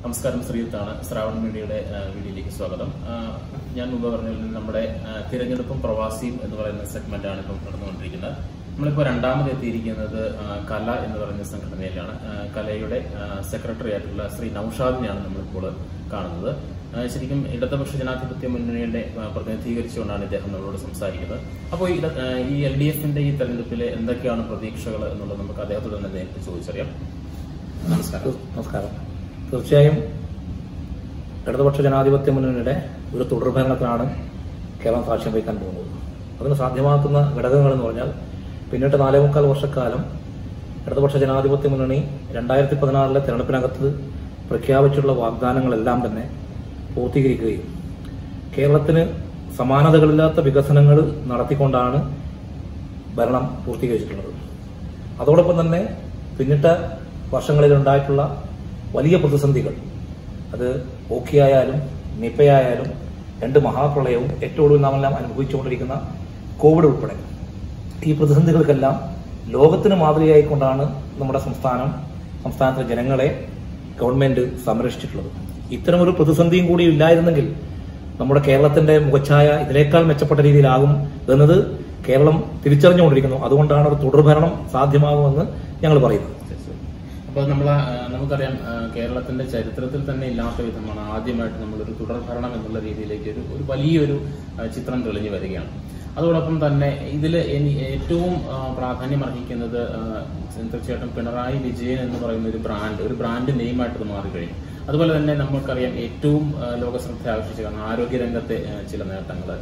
നമസ്കാരം ശ്രീത്താണ് ശ്രാവൺ മീഡിയയുടെ ആ, വീഡിയോയിലേക്ക് സ്വാഗതം ആ, ഞാൻ മുമ്പ് പറഞ്ഞ പോലെ നമ്മുടെ ആ, തിരഞ്ഞെടുപ്പും പ്രവാസിയും എന്ന് പറയുന്ന സെഗ്മെന്റ് ആണ് ഇപ്പം നടന്നുകൊണ്ടിരിക്കുന്നത് നമ്മളിപ്പോൾ രണ്ടാമത് എത്തിയിരിക്കുന്നത് ആ, കല എന്ന് പറയുന്ന സംഘടനയിലാണ് ആ, കലയുടെ സെക്രട്ടറി ആയിട്ടുള്ള ശ്രീ നൌഷാദിനെയാണ് നമ്മളിപ്പോൾ കാണുന്നത് ആ, ശരിക്കും ഇടതുപക്ഷ ജനാധിപത്യ മുന്നണിയുടെ ആ, പ്രതിനിധീകരിച്ചുകൊണ്ടാണ് ഇദ്ദേഹം നമ്മളോട് സംസാരിക്കുന്നത് അപ്പോൾ ഈ ഇട- ആ, ഈ എൽ ഡി എഫിന്റെ ഈ തെരഞ്ഞെടുപ്പിൽ എന്തൊക്കെയാണ് പ്രതീക്ഷകൾ എന്നുള്ളത് നമുക്ക് അദ്ദേഹത്തോട് തന്നെ നേരിട്ട് ചോദിച്ചറിയാം നമസ്കാരം നമസ്കാരം തീർച്ചയായും ഇടതുപക്ഷ ജനാധിപത്യ മുന്നണിയുടെ ഒരു തുടർഭരണത്തിനാണ് കേരളം സാക്ഷ്യം വഹിക്കാൻ പോകുന്നത് അതിന് സാധ്യമാക്കുന്ന ഘടകങ്ങൾ എന്ന് പറഞ്ഞാൽ പിന്നിട്ട് നാലേ മുക്കാൽ വർഷക്കാലം ഇടതുപക്ഷ ജനാധിപത്യ മുന്നണി രണ്ടായിരത്തി പതിനാറിലെ തെരഞ്ഞെടുപ്പിനകത്ത് പ്രഖ്യാപിച്ചുള്ള വാഗ്ദാനങ്ങളെല്ലാം തന്നെ പൂർത്തീകരിക്കുകയും കേരളത്തിന് സമാനതകളില്ലാത്ത വികസനങ്ങൾ നടത്തിക്കൊണ്ടാണ് ഭരണം പൂർത്തീകരിച്ചിട്ടുള്ളത് അതോടൊപ്പം തന്നെ പിന്നിട്ട വർഷങ്ങളിൽ ഉണ്ടായിട്ടുള്ള വലിയ പ്രതിസന്ധികൾ അത് ഓക്കിയായാലും നിപ്പയായാലും രണ്ട് മഹാപ്രളയവും ഏറ്റവും ഒടുവിൽ നാം എല്ലാം അനുഭവിച്ചുകൊണ്ടിരിക്കുന്ന കോവിഡ് ഉൾപ്പെടെ ഈ പ്രതിസന്ധികൾക്കെല്ലാം ലോകത്തിന് മാതൃകയായിക്കൊണ്ടാണ് നമ്മുടെ സംസ്ഥാനം സംസ്ഥാനത്തിലെ ജനങ്ങളെ ഗവൺമെന്റ് സംരക്ഷിച്ചിട്ടുള്ളത് ഇത്തരമൊരു പ്രതിസന്ധിയും കൂടി ഇല്ലായിരുന്നെങ്കിൽ നമ്മുടെ കേരളത്തിന്റെ മുഖച്ഛായ ഇതിനേക്കാൾ മെച്ചപ്പെട്ട രീതിയിലാകും എന്നത് കേരളം തിരിച്ചറിഞ്ഞുകൊണ്ടിരിക്കുന്നു അതുകൊണ്ടാണ് ഒരു തുടർഭരണം സാധ്യമാകുമെന്ന് ഞങ്ങൾ പറയുന്നത് അപ്പോൾ നമ്മൾ നമുക്കറിയാം ആ, കേരളത്തിന്റെ ചരിത്രത്തിൽ തന്നെ ഇല്ലാത്ത വിധമാണ് ആദ്യമായിട്ട് നമ്മളൊരു തുടർഭരണം എന്നുള്ള രീതിയിലേക്ക് ഒരു ഒരു വലിയൊരു ആ, ചിത്രം തെളിഞ്ഞു വരികയാണ് അതോടൊപ്പം തന്നെ ഇതിൽ ഏറ്റവും ആ, പ്രാധാന്യം അർഹിക്കുന്നത് ആ, തീർച്ചയായിട്ടും പിണറായി വിജയൻ എന്ന് പറയുന്ന ഒരു ബ്രാൻഡ് ഒരു ബ്രാൻഡ് നെയിമായിട്ട് ഇത് മാറിക്കഴിഞ്ഞു അതുപോലെ തന്നെ നമുക്കറിയാം ഏറ്റവും ആ, ലോകശ്രദ്ധ ആകർഷിച്ച കാരണം ആരോഗ്യരംഗത്തെ ആ, ചില നേട്ടങ്ങൾ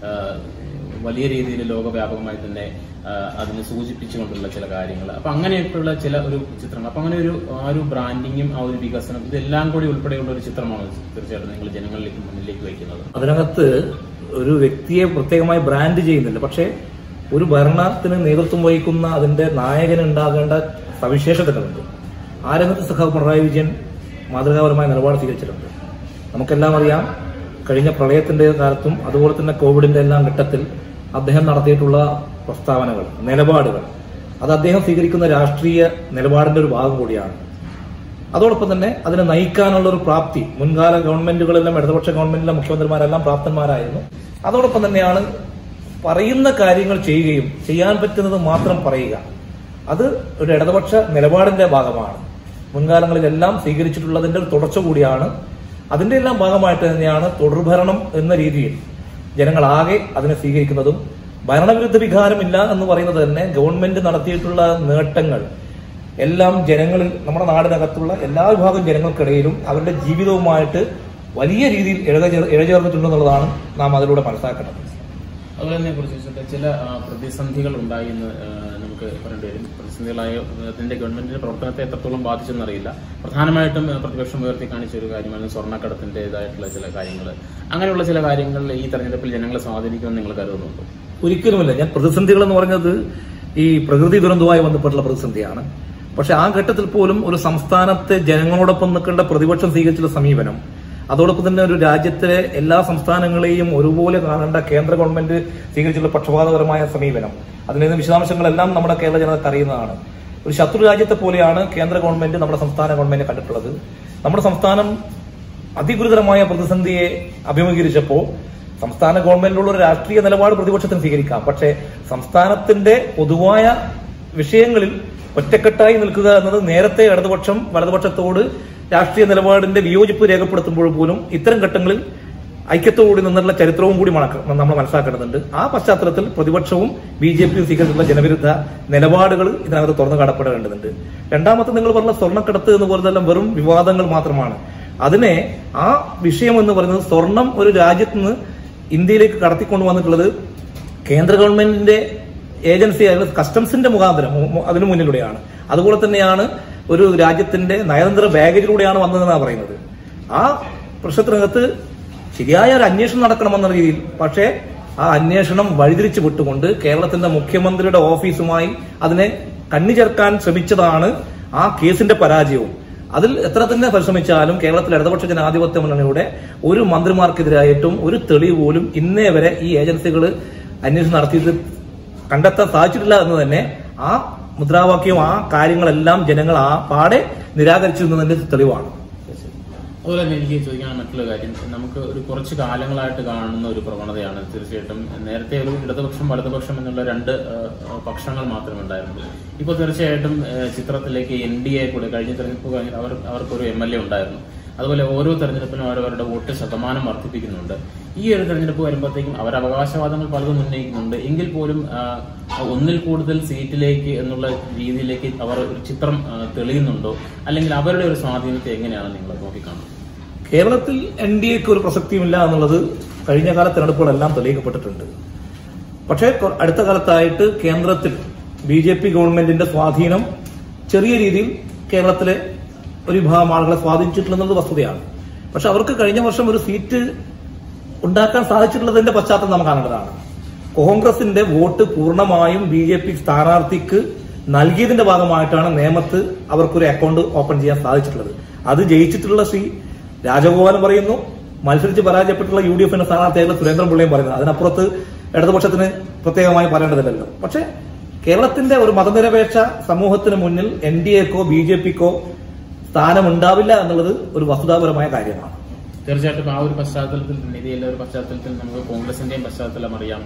വലിയ രീതിയിൽ ലോകവ്യാപകമായി തന്നെ ആ, അതിനെ സൂചിപ്പിച്ചുകൊണ്ടുള്ള ചില കാര്യങ്ങൾ അപ്പൊ അങ്ങനെയൊക്കെയുള്ള ചില ഒരു ചിത്രങ്ങൾ അപ്പൊ അങ്ങനെ ഒരു ആ ഒരു ബ്രാൻഡിങ്ങും ആ ഒരു വികസനം ഇതെല്ലാം കൂടി ഉൾപ്പെടെയുള്ള ഒരു ചിത്രമാണ് തീർച്ചയായിട്ടും നിങ്ങൾ ജനങ്ങളിലേക്ക് മുന്നിലേക്ക് വയ്ക്കുന്നത് അതിനകത്ത് ഒരു വ്യക്തിയെ പ്രത്യേകമായി ബ്രാൻഡ് ചെയ്യുന്നില്ല പക്ഷേ ഒരു ഭരണത്തിന് നേതൃത്വം വഹിക്കുന്ന അതിന്റെ നായകന് ഉണ്ടാകേണ്ട സവിശേഷതകളുണ്ട് ആ രംഗത്ത് സഖാവ് പിണറായി വിജയൻ മാതൃകാപരമായ നിലപാട് സ്വീകരിച്ചിട്ടുണ്ട് നമുക്കെല്ലാം അറിയാം കഴിഞ്ഞ പ്രളയത്തിന്റെ കാലത്തും അതുപോലെ തന്നെ കോവിഡിന്റെ എല്ലാം ഘട്ടത്തിൽ അദ്ദേഹം നടത്തിയിട്ടുള്ള പ്രസ്താവനകൾ നിലപാടുകൾ അത് അദ്ദേഹം സ്വീകരിക്കുന്ന രാഷ്ട്രീയ നിലപാടിന്റെ ഒരു ഭാഗം കൂടിയാണ് അതോടൊപ്പം തന്നെ അതിനെ നയിക്കാനുള്ള ഒരു പ്രാപ്തി മുൻകാല ഗവൺമെന്റുകളെല്ലാം ഇടതുപക്ഷ ഗവൺമെന്റിലെ മുഖ്യമന്ത്രിമാരെല്ലാം പ്രാപ്തന്മാരായിരുന്നു അതോടൊപ്പം തന്നെയാണ് പറയുന്ന കാര്യങ്ങൾ ചെയ്യുകയും ചെയ്യാൻ പറ്റുന്നത് മാത്രം പറയുക അത് ഒരു ഇടതുപക്ഷ നിലപാടിന്റെ ഭാഗമാണ് മുൻകാലങ്ങളിലെല്ലാം സ്വീകരിച്ചിട്ടുള്ളതിന്റെ ഒരു തുടർച്ച കൂടിയാണ് അതിന്റെ എല്ലാം ഭാഗമായിട്ട് തന്നെയാണ് തുടർഭരണം എന്ന രീതിയിൽ ജനങ്ങളാകെ അതിനെ സ്വീകരിക്കുന്നതും ഭരണവിരുദ്ധ വികാരമില്ല എന്ന് പറയുന്നത് തന്നെ ഗവൺമെന്റ് നടത്തിയിട്ടുള്ള നേട്ടങ്ങൾ എല്ലാം ജനങ്ങളിൽ നമ്മുടെ നാടിനകത്തുള്ള എല്ലാ വിഭാഗം ജനങ്ങൾക്കിടയിലും അവരുടെ ജീവിതവുമായിട്ട് വലിയ രീതിയിൽ ഇഴചേർ- ഇഴചേർന്നിട്ടുണ്ടെന്നുള്ളതാണ് നാം അതിലൂടെ മനസ്സിലാക്കേണ്ടത് അതുപോലെ തന്നെ കുറിച്ച് വെച്ചിട്ട് ചില ആ, പ്രതിസന്ധികൾ ഉണ്ടായി എന്ന് ആ, നമുക്ക് പറയേണ്ടി വരും പ്രതിസന്ധികളായ അതിന്റെ ഗവൺമെന്റിന്റെ പ്രവർത്തനത്തെ എത്രത്തോളം ബാധിച്ചെന്നറിയില്ല പ്രധാനമായിട്ടും ആ, പ്രതിപക്ഷം ഉയർത്തി കാണിച്ച ഒരു കാര്യമാണ് സ്വർണ്ണക്കടത്തിന്റേതായിട്ടുള്ള ചില കാര്യങ്ങൾ അങ്ങനെയുള്ള ചില കാര്യങ്ങൾ ഈ തെരഞ്ഞെടുപ്പിൽ ജനങ്ങളെ സ്വാധീനിക്കുമെന്ന് നിങ്ങൾ കരുതുന്നുണ്ടോ ഒരിക്കലുമില്ല ഞാൻ പ്രതിസന്ധികൾ എന്ന് പറഞ്ഞത് ഈ പ്രകൃതി ദുരന്തവുമായി ബന്ധപ്പെട്ടുള്ള പ്രതിസന്ധിയാണ് പക്ഷെ ആ ഘട്ടത്തിൽ പോലും ഒരു സംസ്ഥാനത്തെ ജനങ്ങളോടൊപ്പം നിൽക്കേണ്ട പ്രതിപക്ഷം സ്വീകരിച്ചുള്ള സമീപനം അതോടൊപ്പം തന്നെ ഒരു രാജ്യത്തിലെ എല്ലാ സംസ്ഥാനങ്ങളെയും ഒരുപോലെ കാണേണ്ട കേന്ദ്ര ഗവൺമെന്റ് സ്വീകരിച്ചുള്ള പക്ഷപാതപരമായ സമീപനം അതിന്റെ വിശദാംശങ്ങളെല്ലാം നമ്മുടെ കേരള ജനതയ്ക്ക് അറിയുന്നതാണ് ഒരു ശത്രു രാജ്യത്തെ പോലെയാണ് കേന്ദ്ര ഗവൺമെന്റ് നമ്മുടെ സംസ്ഥാന ഗവൺമെന്റ് കണ്ടിട്ടുള്ളത് നമ്മുടെ സംസ്ഥാനം അതിഗുരുതരമായ പ്രതിസന്ധിയെ അഭിമുഖീകരിച്ചപ്പോൾ സംസ്ഥാന ഗവൺമെന്റിലുള്ള ഒരു രാഷ്ട്രീയ നിലപാട് പ്രതിപക്ഷത്തിന് സ്വീകരിക്കാം പക്ഷേ സംസ്ഥാനത്തിന്റെ പൊതുവായ വിഷയങ്ങളിൽ ഒറ്റക്കെട്ടായി നിൽക്കുക എന്നത് നേരത്തെ ഇടതുപക്ഷം വലതുപക്ഷത്തോട് രാഷ്ട്രീയ നിലപാടിന്റെ വിയോജിപ്പ് രേഖപ്പെടുത്തുമ്പോൾ പോലും ഇത്തരം ഘട്ടങ്ങളിൽ ഐക്യത്തോടുകൂടി നിന്നുള്ള ചരിത്രവും കൂടി മണക്ക- നമ്മൾ മനസ്സിലാക്കേണ്ടതുണ്ട് ആ പശ്ചാത്തലത്തിൽ പ്രതിപക്ഷവും ബി ജെ പിയും സ്വീകരിച്ചിട്ടുള്ള ജനവിരുദ്ധ നിലപാടുകൾ ഇതിനകത്ത് തുറന്നു കടപ്പെടേണ്ടതുണ്ട് രണ്ടാമത്തെ നിങ്ങൾ പറഞ്ഞ സ്വർണ്ണക്കടത്ത് എന്ന് പറയുന്നതെല്ലാം വെറും വിവാദങ്ങൾ മാത്രമാണ് അതിനെ ആ വിഷയം എന്ന് പറയുന്നത് സ്വർണം ഒരു രാജ്യത്ത് നിന്ന് ഇന്ത്യയിലേക്ക് കടത്തിക്കൊണ്ടു വന്നിട്ടുള്ളത് കേന്ദ്ര ഗവൺമെന്റിന്റെ ഏജൻസി ആയ കസ്റ്റംസിന്റെ മുഖാന്തരം മു- മു- അതിനു മുന്നിലൂടെയാണ് അതുപോലെ തന്നെയാണ് ഒരു രാജ്യത്തിന്റെ നയതന്ത്ര ബാഗേജിലൂടെയാണ് വന്നതെന്നാണ് പറയുന്നത് ആ പ്രശ്നത്തിനകത്ത് ശരിയായ ഒരു അന്വേഷണം നടക്കണമെന്ന രീതിയിൽ പക്ഷേ ആ അന്വേഷണം വഴിതിരിച്ചു വിട്ടുകൊണ്ട് കേരളത്തിന്റെ മുഖ്യമന്ത്രിയുടെ ഓഫീസുമായി അതിനെ കണ്ണി ചേർക്കാൻ ശ്രമിച്ചതാണ് ആ കേസിന്റെ പരാജയവും അതിൽ എത്ര തന്നെ പരിശ്രമിച്ചാലും കേരളത്തിൽ ഇടതുപക്ഷ ജനാധിപത്യ മുന്നണിയുടെ ഒരു മന്ത്രിമാർക്കെതിരായിട്ടും ഒരു തെളിവ് പോലും ഇന്നേ വരെ ഈ ഏജൻസികൾ അന്വേഷണം നടത്തിയിട്ട് കണ്ടെത്താൻ സാധിച്ചിട്ടില്ല എന്ന് തന്നെ ആ മുദ്രാവാക്യവും ആ കാര്യങ്ങളെല്ലാം ജനങ്ങൾ ആ പാടെ നിരാകരിച്ചിരുന്നതിന്റെ തെളിവാണ് അതുപോലെ തന്നെ എനിക്ക് ചോദിക്കാൻ മറ്റുള്ള കാര്യം നമുക്ക് ഒരു കുറച്ച് കാലങ്ങളായിട്ട് കാണുന്ന ഒരു പ്രവണതയാണ് തീർച്ചയായിട്ടും നേരത്തെ ഒരു ഇടതുപക്ഷം വലതുപക്ഷം എന്നുള്ള രണ്ട് ആ, ആ, പക്ഷങ്ങൾ മാത്രമേ ഉണ്ടായിരുന്നുള്ളൂ ഇപ്പോൾ തീർച്ചയായിട്ടും ആ, ചിത്രത്തിലേക്ക് എൻ ഡി എ കൂടെ കഴിഞ്ഞ തെരഞ്ഞെടുപ്പ് കഴിഞ്ഞ് അവർ അവർക്കൊരു എം എൽ എ ഉണ്ടായിരുന്നു അതുപോലെ ഓരോ തെരഞ്ഞെടുപ്പിനും അവരവരുടെ വോട്ട് ശതമാനം വർദ്ധിപ്പിക്കുന്നുണ്ട് ഈ ഒരു തെരഞ്ഞെടുപ്പ് വരുമ്പോഴത്തേക്കും അവർ അവകാശവാദങ്ങൾ പലതും ഉന്നയിക്കുന്നുണ്ട് എങ്കിൽ പോലും ആ, ഒന്നിൽ കൂടുതൽ സീറ്റിലേക്ക് എന്നുള്ള രീതിയിലേക്ക് അവർ ഒരു ചിത്രം ആ, തെളിയുന്നുണ്ടോ അല്ലെങ്കിൽ അവരുടെ ഒരു സ്വാധീനത്തെ എങ്ങനെയാണ് നിങ്ങൾ നോക്കിക്കാണുന്നത് കേരളത്തിൽ എൻ ഡി എക്ക് ഒരു പ്രസക്തിയുമില്ല എന്നുള്ളത് കഴിഞ്ഞ കാല തെരഞ്ഞെടുപ്പുകളെല്ലാം തെളിയിക്കപ്പെട്ടിട്ടുണ്ട് പക്ഷേ കൊ- അടുത്ത കാലത്തായിട്ട് കേന്ദ്രത്തിൽ ബി ജെ പി ഗവൺമെന്റിന്റെ സ്വാധീനം ചെറിയ രീതിയിൽ കേരളത്തിലെ ഒരു വിഭാഗം ആളുകളെ സ്വാധീനിച്ചിട്ടുള്ളത് വസ്തുതയാണ് പക്ഷെ അവർക്ക് കഴിഞ്ഞ വർഷം ഒരു സീറ്റ് ഉണ്ടാക്കാൻ സാധിച്ചിട്ടുള്ളതിന്റെ പശ്ചാത്തലം നാം കാണേണ്ടതാണ് കോൺഗ്രസിന്റെ വോട്ട് പൂർണ്ണമായും ബി ജെ പി സ്ഥാനാർത്ഥിക്ക് നൽകിയതിന്റെ ഭാഗമായിട്ടാണ് നേമത്ത് അവർക്കൊരു അക്കൗണ്ട് ഓപ്പൺ ചെയ്യാൻ സാധിച്ചിട്ടുള്ളത് അത് ജയിച്ചിട്ടുള്ള ശ്രീ രാജഗോപാലൻ പറയുന്നു മത്സരിച്ച് പരാജയപ്പെട്ടുള്ള യു ഡി എഫിന്റെ സ്ഥാനാർത്ഥിയായിട്ടുള്ള സുരേന്ദ്രൻപിള്ളയും പറയുന്നത് അതിനപ്പുറത്ത് ഇടതുപക്ഷത്തിന് പ്രത്യേകമായി പറയേണ്ടതില്ലല്ലോ പക്ഷെ കേരളത്തിന്റെ ഒരു മതനിരപേക്ഷ സമൂഹത്തിന് മുന്നിൽ എൻ ഡി എക്കോ ബി ജെ പിക്കോ സ്ഥാനമുണ്ടാവില്ല എന്നുള്ളത് ഒരു വസ്തുതാപരമായ കാര്യമാണ് തീർച്ചയായിട്ടും ആ ഒരു പശ്ചാത്തലത്തിൽ തന്നെ ഇതിന്റെ ഒരു പശ്ചാത്തലത്തിൽ നമുക്ക് കോൺഗ്രസിന്റെയും പശ്ചാത്തലം അറിയാം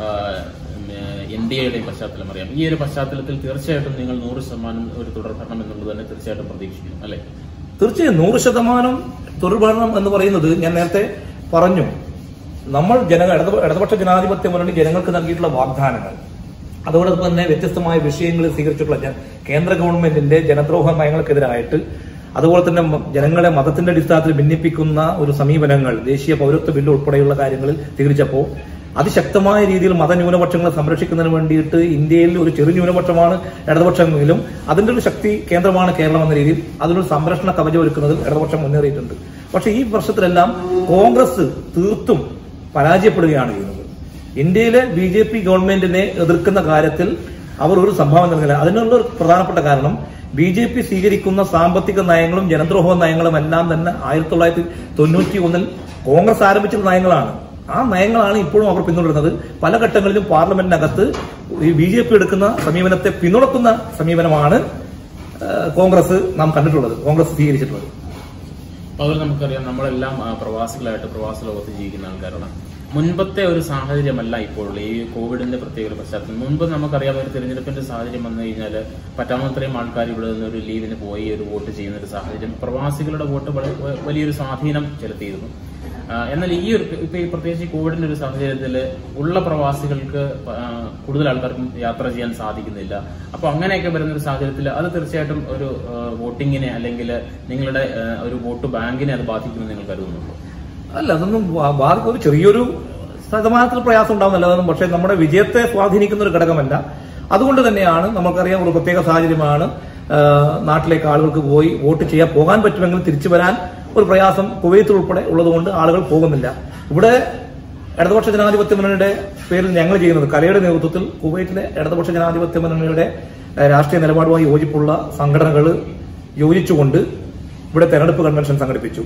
എൻ ഡി എയുടെയും പശ്ചാത്തലം അറിയാം ഈ ഒരു പശ്ചാത്തലത്തിൽ തീർച്ചയായിട്ടും നിങ്ങൾ നൂറ് ശതമാനം ഒരു തുടർഭരണം എന്നുള്ളത് തന്നെ തീർച്ചയായിട്ടും പ്രതീക്ഷിക്കുന്നു അല്ലെ തീർച്ചയായും നൂറ് ശതമാനം തുടർഭരണം എന്ന് പറയുന്നത് ഞാൻ നേരത്തെ പറഞ്ഞു നമ്മൾ ജന ഇടതു- ഇടതുപക്ഷ ജനാധിപത്യ മുന്നണി ജനങ്ങൾക്ക് നൽകിയിട്ടുള്ള വാഗ്ദാനങ്ങൾ അതോടൊപ്പം തന്നെ വ്യത്യസ്തമായ വിഷയങ്ങളിൽ സ്വീകരിച്ചിട്ടുള്ള ജ- കേന്ദ്ര ഗവൺമെന്റിന്റെ ജനദ്രോഹ നയങ്ങൾക്കെതിരായിട്ട് അതുപോലെ തന്നെ മ- ജനങ്ങളെ മതത്തിന്റെ അടിസ്ഥാനത്തിൽ ഭിന്നിപ്പിക്കുന്ന ഒരു സമീപനങ്ങൾ ദേശീയ പൗരത്വ ബില്ല് ഉൾപ്പെടെയുള്ള കാര്യങ്ങളിൽ സ്വീകരിച്ചപ്പോൾ അതിശക്തമായ രീതിയിൽ മതന്യൂനപക്ഷങ്ങളെ സംരക്ഷിക്കുന്നതിന് വേണ്ടിയിട്ട് ഇന്ത്യയിൽ ഒരു ചെറു ന്യൂനപക്ഷമാണ് ഇടതുപക്ഷമെങ്കിലും അതിന്റെ ഒരു ശക്തി കേന്ദ്രമാണ് കേരളം എന്ന രീതിയിൽ അതിനൊരു സംരക്ഷണ കവചം ഒരുക്കുന്നതിൽ ഇടതുപക്ഷം മുന്നേറിയിട്ടുണ്ട് പക്ഷെ ഈ വർഷത്തിലെല്ലാം കോൺഗ്രസ് തീർത്തും പരാജയപ്പെടുകയാണ് ചെയ്യുന്നത് ഇന്ത്യയിലെ ബി ജെ പി ഗവൺമെന്റിനെ എതിർക്കുന്ന കാര്യത്തിൽ അവർ ഒരു സംഭാവന നൽകില്ല അതിനുള്ള ഒരു പ്രധാനപ്പെട്ട കാരണം ബി ജെ പി സ്വീകരിക്കുന്ന സാമ്പത്തിക നയങ്ങളും ജനദ്രോഹ നയങ്ങളും എല്ലാം തന്നെ ആയിരത്തി തൊള്ളായിരത്തി തൊണ്ണൂറ്റി ഒന്നിൽ കോൺഗ്രസ് ആരംഭിച്ചിട്ടുള്ള നയങ്ങളാണ് ആ നയങ്ങളാണ് ഇപ്പോഴും അവർ പിന്തുടരുന്നത് പല ഘട്ടങ്ങളിലും പാർലമെന്റിനകത്ത് ഈ ബി ജെ പി എടുക്കുന്ന സമീപനത്തെ പിന്തുണക്കുന്ന സമീപനമാണ് ആ, കോൺഗ്രസ് നാം കണ്ടിട്ടുള്ളത് കോൺഗ്രസ് സ്വീകരിച്ചിട്ടുള്ളത് അപ്പൊ അതുപോലെ നമുക്കറിയാം നമ്മളെല്ലാം ആ, പ്രവാസികളായിട്ട് പ്രവാസ ലോകത്ത് ജീവിക്കുന്ന ആൾക്കാരാണ് മുൻപത്തെ ഒരു സാഹചര്യമല്ല ഇപ്പോഴുള്ള ഈ കോവിഡിന്റെ പ്രത്യേക ഒരു പശ്ചാത്തലം മുൻപ് നമുക്കറിയാം ഒരു തിരഞ്ഞെടുപ്പിന്റെ സാഹചര്യം വന്നു കഴിഞ്ഞാൽ പറ്റാവുന്നത്രയും ആൾക്കാർ ഇവിടെ നിന്ന് ഒരു ലീവിന് പോയി ഒരു വോട്ട് ചെയ്യുന്ന ഒരു സാഹചര്യം പ്രവാസികളുടെ വോട്ട് വളരെ വ- വലിയൊരു സ്വാധീനം ചെലുത്തിയിരുന്നു ആ, എന്നാൽ ഈ ഒരു ഇപ്പൊ ഈ പ്രത്യേകിച്ച് ഈ കോവിഡിന്റെ ഒരു സാഹചര്യത്തിൽ ഉള്ള പ്രവാസികൾക്ക് ആ, കൂടുതൽ ആൾക്കാർക്കും യാത്ര ചെയ്യാൻ സാധിക്കുന്നില്ല അപ്പൊ അങ്ങനെയൊക്കെ വരുന്ന ഒരു സാഹചര്യത്തിൽ അത് തീർച്ചയായിട്ടും ഒരു ആ, വോട്ടിങ്ങിനെ അല്ലെങ്കിൽ നിങ്ങളുടെ ആ, ഒരു വോട്ട് ബാങ്കിനെ അത് ബാധിക്കുമെന്ന് നിങ്ങൾ കരുതുന്നുണ്ടോ അല്ല അതൊന്നും ബാ- ബാധിക്കും ഒരു ചെറിയൊരു ശതമാനത്തിൽ പ്രയാസം ഉണ്ടാവുന്നില്ല അതൊന്നും പക്ഷേ നമ്മുടെ വിജയത്തെ സ്വാധീനിക്കുന്ന ഒരു ഘടകമല്ല അതുകൊണ്ട് തന്നെയാണ് നമുക്കറിയാം ഒരു പ്രത്യേക സാഹചര്യമാണ് ആ, നാട്ടിലേക്ക് ആളുകൾക്ക് പോയി വോട്ട് ചെയ്യാൻ പോകാൻ പറ്റുമെങ്കിൽ തിരിച്ചു വരാൻ ഒരു പ്രയാസം കുവൈത്തിൽ ഉൾപ്പെടെ ഉള്ളതുകൊണ്ട് ആളുകൾ പോകുന്നില്ല ഇവിടെ ഇടതുപക്ഷ ജനാധിപത്യ മുന്നണിയുടെ പേരിൽ ഞങ്ങൾ ചെയ്യുന്നത് കലയുടെ നേതൃത്വത്തിൽ കുവൈറ്റിലെ ഇടതുപക്ഷ ജനാധിപത്യ മുന്നണിയുടെ ഏഹ്, രാഷ്ട്രീയ നിലപാടുമായി യോജിപ്പുള്ള സംഘടനകൾ യോജിച്ചുകൊണ്ട് ഇവിടെ തെരഞ്ഞെടുപ്പ് കൺവെൻഷൻ സംഘടിപ്പിച്ചു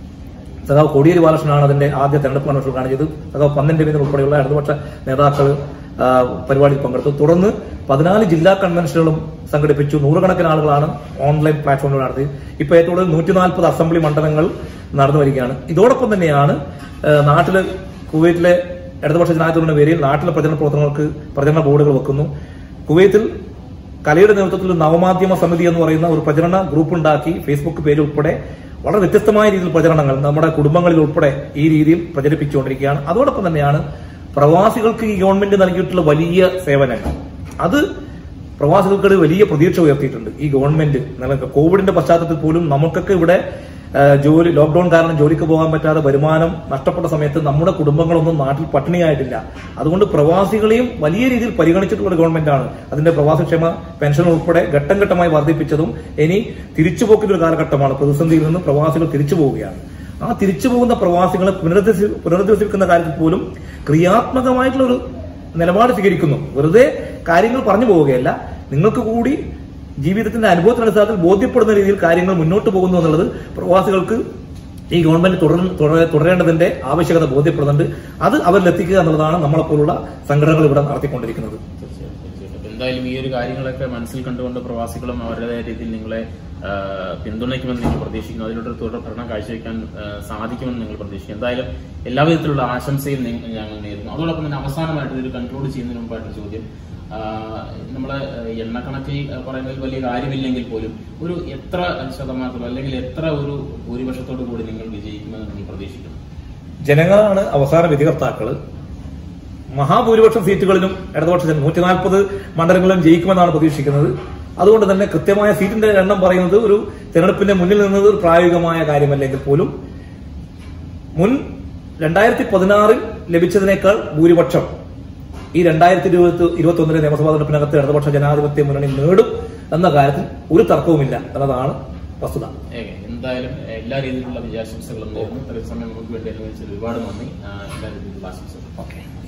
സഖാവ് കോടിയേരി ബാലകൃഷ്ണനാണ് അതിന്റെ ആദ്യ തെരഞ്ഞെടുപ്പ് കൺവെൻഷൻ കാണിച്ചത് സഖാവ് പന്നൻ രവീന്ദ്രൻ ഉൾപ്പെടെയുള്ള ഇടതുപക്ഷ നേതാക്കൾ ആ, പരിപാടിയിൽ പങ്കെടുത്തു തുടർന്ന് പതിനാല് ജില്ലാ കൺവെൻഷനുകളും സംഘടിപ്പിച്ചു നൂറുകണക്കിന് ആളുകളാണ് ഓൺലൈൻ പ്ലാറ്റ്ഫോമിൽ നടത്തി ഇപ്പൊ ഏറ്റവും കൂടുതൽ നൂറ്റി നാൽപ്പത് അസംബ്ലി മണ്ഡലങ്ങൾ നടന്നു വരികയാണ് ഇതോടൊപ്പം തന്നെയാണ് ആ, നാട്ടില് കുവൈറ്റിലെ ഇടതുപക്ഷ ജനാധിപത്യത്തിന്റെ പേരിൽ നാട്ടിലെ പ്രചരണ പ്രവർത്തനങ്ങൾക്ക് പ്രചരണ ബോർഡുകൾ വെക്കുന്നു കുവൈത്തിൽ കലയുടെ നേതൃത്വത്തിൽ ഒരു നവമാധ്യമ സമിതി എന്ന് പറയുന്ന ഒരു പ്രചരണ ഗ്രൂപ്പ് ഉണ്ടാക്കി ഫേസ്ബുക്ക് പേജ് ഉൾപ്പെടെ വളരെ വ്യത്യസ്തമായ രീതിയിൽ പ്രചരണങ്ങൾ നമ്മുടെ കുടുംബങ്ങളിൽ ഉൾപ്പെടെ ഈ രീതിയിൽ പ്രചരിപ്പിച്ചുകൊണ്ടിരിക്കുകയാണ് അതോടൊപ്പം തന്നെയാണ് പ്രവാസികൾക്ക് ഈ ഗവൺമെന്റ് നൽകിയിട്ടുള്ള വലിയ സേവനങ്ങൾ അത് പ്രവാസികൾക്ക് വലിയ പ്രതീക്ഷ ഉയർത്തിയിട്ടുണ്ട് ഈ ഗവൺമെന്റ് നിലനിൽക്കുക കോവിഡിന്റെ പശ്ചാത്തലത്തിൽ പോലും നമുക്കൊക്കെ ഇവിടെ ആ, ജോലി ലോക്ക്ഡൌൺ കാരണം ജോലിക്ക് പോകാൻ പറ്റാതെ വരുമാനം നഷ്ടപ്പെട്ട സമയത്ത് നമ്മുടെ കുടുംബങ്ങളൊന്നും നാട്ടിൽ പട്ടിണിയായിട്ടില്ല അതുകൊണ്ട് പ്രവാസികളെയും വലിയ രീതിയിൽ പരിഗണിച്ചിട്ടുള്ള ഒരു ഗവൺമെന്റാണ് അതിന്റെ പ്രവാസക്ഷേമ പെൻഷൻ ഉൾപ്പെടെ ഘട്ടം ഘട്ടമായി വർദ്ധിപ്പിച്ചതും ഇനി തിരിച്ചുപോക്കിന്റെ ഒരു കാലഘട്ടമാണ് പ്രതിസന്ധിയിൽ നിന്ന് പ്രവാസികൾ തിരിച്ചു പോവുകയാണ് ആ തിരിച്ചു പോകുന്ന പ്രവാസികളെ പുനരധിവസി പുനരധിവസിപ്പിക്കുന്ന കാര്യത്തിൽ പോലും ക്രിയാത്മകമായിട്ടുള്ള ഒരു നിലപാട് സ്വീകരിക്കുന്നു വെറുതെ കാര്യങ്ങൾ പറഞ്ഞു പോവുകയല്ല നിങ്ങൾക്ക് കൂടി ജീവിതത്തിന്റെ അനുഭവത്തിനടിസ്ഥാനത്തിൽ ബോധ്യപ്പെടുന്ന രീതിയിൽ കാര്യങ്ങൾ മുന്നോട്ട് പോകുന്നു എന്നുള്ളത് പ്രവാസികൾക്ക് ഈ ഗവൺമെന്റ് തുടർ- തുടര- തുടരേണ്ടതിന്റെ ആവശ്യകത ബോധ്യപ്പെടുന്നുണ്ട് അത് അവരിലെത്തിക്കുക എന്നുള്ളതാണ് നമ്മളെപ്പോലുള്ള സംഘടനകൾ ഇവിടെ നടത്തിക്കൊണ്ടിരിക്കുന്നത് തീർച്ചയായിട്ടും തീർച്ചയായിട്ടും എന്തായാലും ഈ ഒരു കാര്യങ്ങളൊക്കെ മനസ്സിൽ കണ്ടുകൊണ്ട് പ്രവാസികളും അവരുടേതായ രീതിയിൽ നിങ്ങളെ ആ, പിന്തുണയ്ക്കുമെന്ന് നിങ്ങൾ പ്രതീക്ഷിക്കുന്നു അതിലൂടെ ഒരു തുടർ ഭരണം കാഴ്ചവെക്കാൻ ആ, സാധിക്കുമെന്ന് നിങ്ങൾ പ്രതീക്ഷിക്കുന്നു എന്തായാലും എല്ലാവിധത്തിലുള്ള ആശംസയും നി- ഞങ്ങൾ നേരുന്നു അതോടൊപ്പം തന്നെ അവസാനമായിട്ട് ഒരു കൺക്ലൂഡ് ചെയ്യുന്നതിന് മുമ്പായിട്ട് ചോദ്യം ആ, നമ്മളെ ആ, എണ്ണക്കണക്കിൽ ആ, പറയുന്നതിൽ വലിയ കാര്യമില്ലെങ്കിൽ പോലും ഒരു എത്ര ശതമാനത്തിൽ അല്ലെങ്കിൽ എത്ര ഒരു ഭൂരിപക്ഷത്തോടു കൂടി നിങ്ങൾ വിജയിക്കുമെന്ന് നിങ്ങൾ പ്രതീക്ഷിക്കുന്നു ജനങ്ങളാണ് അവസാന വിധികർത്താക്കള് മഹാഭൂരിപക്ഷം സീറ്റുകളിലും ഇടതുപക്ഷ ജന നൂറ്റി നാൽപ്പത് മണ്ഡലങ്ങളിലും ജയിക്കുമെന്നാണ് പ്രതീക്ഷിക്കുന്നത് അതുകൊണ്ട് തന്നെ കൃത്യമായ സീറ്റിന്റെ എണ്ണം പറയുന്നത് ഒരു തെരഞ്ഞെടുപ്പിന്റെ മുന്നിൽ നിന്നത് ഒരു പ്രായോഗികമായ കാര്യമല്ലെങ്കിൽ പോലും മുൻ രണ്ടായിരത്തി പതിനാറിൽ ലഭിച്ചതിനേക്കാൾ ഭൂരിപക്ഷം ഈ രണ്ടായിരത്തി ഇരുപത്തി ഇരുപത്തി ഒന്നിലെ നിയമസഭാ തെരഞ്ഞെടുപ്പിനകത്ത് ഇടതുപക്ഷ ജനാധിപത്യ മുന്നണി നേടും എന്ന കാര്യത്തിൽ ഒരു തർക്കവുമില്ല എന്നതാണ് വസ്തുത ഏ, എന്തായാലും എല്ലാ രീതിയിലുള്ള വിജയാശംസകളും നേരുന്നു ഇത്രയും സമയം നമുക്ക് വേണ്ടി അനുവദിച്ചത് ഒരുപാട് നന്ദി ആ, എല്ലാ രീതിയിലുള്ള ആശംസകളും ഓക്കെ